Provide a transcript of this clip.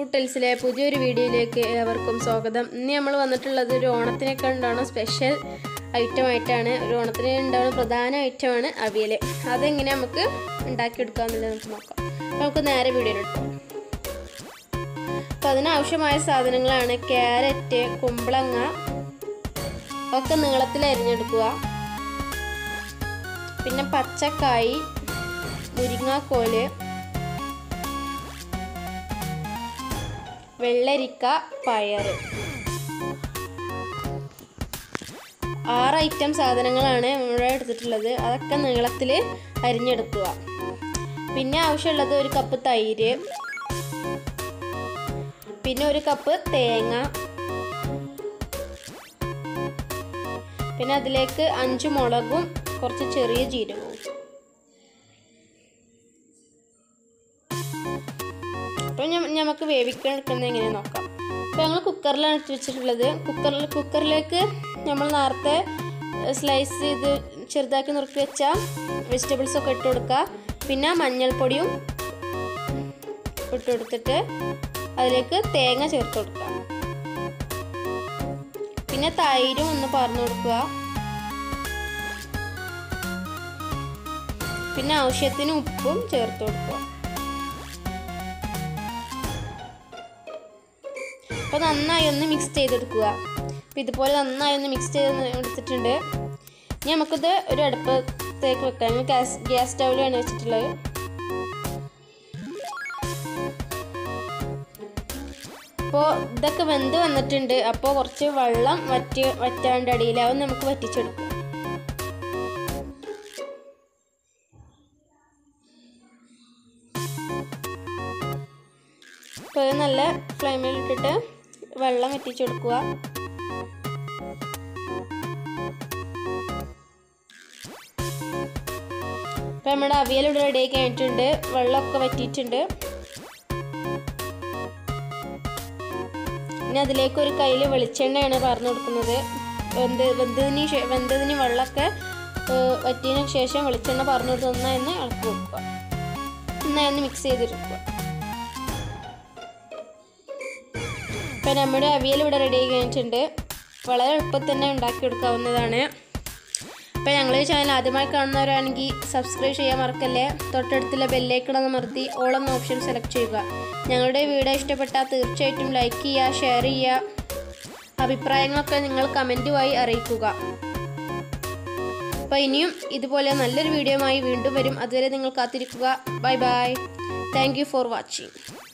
കുട്ടൽസിലെ പുതിയൊരു വീഡിയോയിലേക്ക് ഏവർക്കും സ്വാഗതം ഇന്ന് നമ്മൾ വന്നിട്ടുള്ളത് ഒരു ഓണത്തിനൊക്കെ ഉണ്ടാവുന്ന സ്പെഷ്യൽ ഐറ്റം ആയിട്ടാണ് ഒരു ഓണത്തിന് ഉണ്ടാവുന്ന പ്രധാന ഐറ്റമാണ് അവിയൽ അതെങ്ങനെ നമുക്ക് ഉണ്ടാക്കിയെടുക്കാമെന്നുള്ളത് നമുക്ക് നോക്കാം നമുക്ക് നേരെ വീഡിയോയിലിട്ടു അപ്പോൾ അതിനാവശ്യമായ സാധനങ്ങളാണ് ക്യാരറ്റ് കുമ്പളങ്ങ ഒക്കെ നീളത്തിൽ അരിഞ്ഞെടുക്കുക പിന്നെ പച്ചക്കായി മുരിങ്ങാക്കോല് വെള്ളരിക്ക പയറ് ആറ് ഐറ്റം സാധനങ്ങളാണ് ഇവിടെ എടുത്തിട്ടുള്ളത് അതൊക്കെ നീളത്തിൽ അരിഞ്ഞെടുക്കുക പിന്നെ ആവശ്യമുള്ളത് ഒരു കപ്പ് തൈര് പിന്നെ ഒരു കപ്പ് തേങ്ങ പിന്നെ അതിലേക്ക് അഞ്ച് മുളകും കുറച്ച് ചെറിയ ജീരകവും അപ്പോൾ നമുക്ക് വേവിക്കാൻ എടുക്കുന്നത് എങ്ങനെയാണ് നോക്കാം അപ്പോൾ ഞങ്ങൾ കുക്കറിലാണ് ഇട്ട് വെച്ചിട്ടുള്ളത് കുക്കറിൽ കുക്കറിലേക്ക് നമ്മൾ നേരത്തെ സ്ലൈസ് ചെയ്ത് ചെറുതാക്കി നുറുക്കി വെച്ച വെജിറ്റബിൾസ് ഒക്കെ ഇട്ട് കൊടുക്കുക പിന്നെ മഞ്ഞൾപ്പൊടിയും ഇട്ട് കൊടുത്തിട്ട് അതിലേക്ക് തേങ്ങ ചേർത്ത് കൊടുക്കുക പിന്നെ തൈരും ഒന്ന് പറഞ്ഞു കൊടുക്കുക പിന്നെ ആവശ്യത്തിന് ഉപ്പും ചേർത്ത് കൊടുക്കുക അപ്പോൾ നന്നായി ഒന്ന് മിക്സ് ചെയ്തെടുക്കുക അപ്പോൾ ഇതുപോലെ നന്നായി ഒന്ന് മിക്സ് ചെയ്ത് എടുത്തിട്ടുണ്ട് ഇനി നമുക്കിത് ഒരു അടുപ്പത്തേക്ക് വെക്കാം ഗ്യാസ് ഗ്യാസ് സ്റ്റൗവിലാണ് വെച്ചിട്ടുള്ളത് അപ്പോൾ ഇതൊക്കെ വെന്ത് വന്നിട്ടുണ്ട് അപ്പോൾ കുറച്ച് വെള്ളം വറ്റി വറ്റാണ്ട് അടിയിലാവും നമുക്ക് വറ്റിച്ചെടുക്കാം അപ്പോൾ നല്ല ഫ്ലെയിമിൽ ഇട്ടിട്ട് വെള്ളം വറ്റിച്ചെടുക്കുക ഇപ്പം നമ്മുടെ അവിയൽ ഇവിടെ റെഡി ആക്കി കഴിഞ്ഞിട്ടുണ്ട് വെള്ളമൊക്കെ വറ്റിയിട്ടുണ്ട് ഇനി അതിലേക്ക് ഒരു കയ്യിൽ വെളിച്ചെണ്ണയാണ് പറഞ്ഞു കൊടുക്കുന്നത് വെന്ത് വെന്തതിന് വെന്തതിന് വെള്ളമൊക്കെ വറ്റിയതിന് ശേഷം വെളിച്ചെണ്ണ പറഞ്ഞു കൊടുത്ത് നന്നായി ഒന്ന് ഇളക്കി കൊടുക്കുക നന്നായി ഒന്ന് മിക്സ് ചെയ്തെടുക്കുക ഇപ്പം നമ്മുടെ അവിയൽ ഇവിടെ റെഡി ആയി കഴിഞ്ഞിട്ടുണ്ട് വളരെ എളുപ്പത്തിൽ തന്നെ ഉണ്ടാക്കിയെടുക്കാവുന്നതാണ് അപ്പോൾ ഞങ്ങളെ ചാനൽ ആദ്യമായി കാണുന്നവരാണെങ്കിൽ സബ്സ്ക്രൈബ് ചെയ്യാൻ മറക്കല്ലേ തൊട്ടടുത്തുള്ള ബെല്ലേക്കിടന്ന് മറുത്തി ഓളെന്ന ഓപ്ഷൻ സെലക്ട് ചെയ്യുക ഞങ്ങളുടെ വീഡിയോ ഇഷ്ടപ്പെട്ടാൽ തീർച്ചയായിട്ടും ലൈക്ക് ചെയ്യുക ഷെയർ ചെയ്യുക അഭിപ്രായങ്ങളൊക്കെ നിങ്ങൾ കമൻറ്റുമായി അറിയിക്കുക അപ്പോൾ ഇനിയും ഇതുപോലെ നല്ലൊരു വീഡിയോയുമായി വീണ്ടും വരും അതുവരെ നിങ്ങൾ കാത്തിരിക്കുക bye bye thank for watching